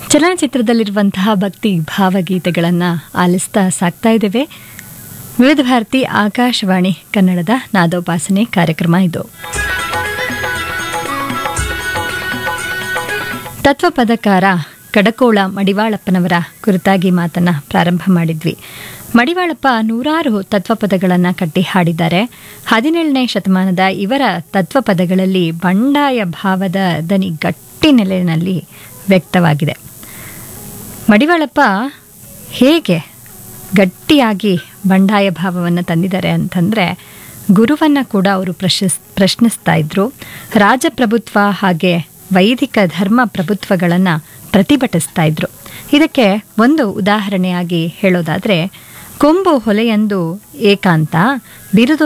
ಚಲನಚಿತ್ರದಲ್ಲಿರುವಂತಹ ಭಕ್ತಿ ಭಾವಗೀತೆಗಳನ್ನು ಆಲಿಸ್ತಾ ಸಾಕ್ತಾ ಇದ್ದೇವೆ ವಿವಿಧ ಭಾರತಿ ಆಕಾಶವಾಣಿ ಕನ್ನಡದ ನಾದೋಪಾಸನೆ ಕಾರ್ಯಕ್ರಮ ಇದು ತತ್ವಪದಕಾರ ಕಡಕೋಳ ಮಡಿವಾಳಪ್ಪನವರ ಕುರಿತಾಗಿ ಮಾತನ್ನ ಪ್ರಾರಂಭ ಮಾಡಿದ್ವಿ ಮಡಿವಾಳಪ್ಪ ನೂರಾರು ತತ್ವಪದಗಳನ್ನು ಕಟ್ಟಿ ಹಾಡಿದ್ದಾರೆ ಹದಿನೇಳನೇ ಶತಮಾನದ ಇವರ ತತ್ವಪದಗಳಲ್ಲಿ ಬಂಡಾಯ ಭಾವದ ದನಿ ಗಟ್ಟಿ ನೆಲೆಯಲ್ಲಿ ವ್ಯಕ್ತವಾಗಿದೆ ಮಡಿವಾಳಪ್ಪ ಹೇಗೆ ಗಟ್ಟಿಯಾಗಿ ಬಂಡಾಯ ಭಾವವನ್ನು ತಂದಿದ್ದಾರೆ ಅಂತಂದರೆ ಗುರುವನ್ನು ಕೂಡ ಅವರು ಪ್ರಶಸ್ ಪ್ರಶ್ನಿಸ್ತಾ ಇದ್ರು ರಾಜಪ್ರಭುತ್ವ ಹಾಗೆ ವೈದಿಕ ಧರ್ಮ ಪ್ರಭುತ್ವಗಳನ್ನು ಪ್ರತಿಭಟಿಸ್ತಾ ಇದ್ರು ಇದಕ್ಕೆ ಒಂದು ಉದಾಹರಣೆಯಾಗಿ ಹೇಳೋದಾದರೆ ಕೊಂಬು ಹೊಲೆಯಂದು ಏಕಾಂತ ಬಿರುದು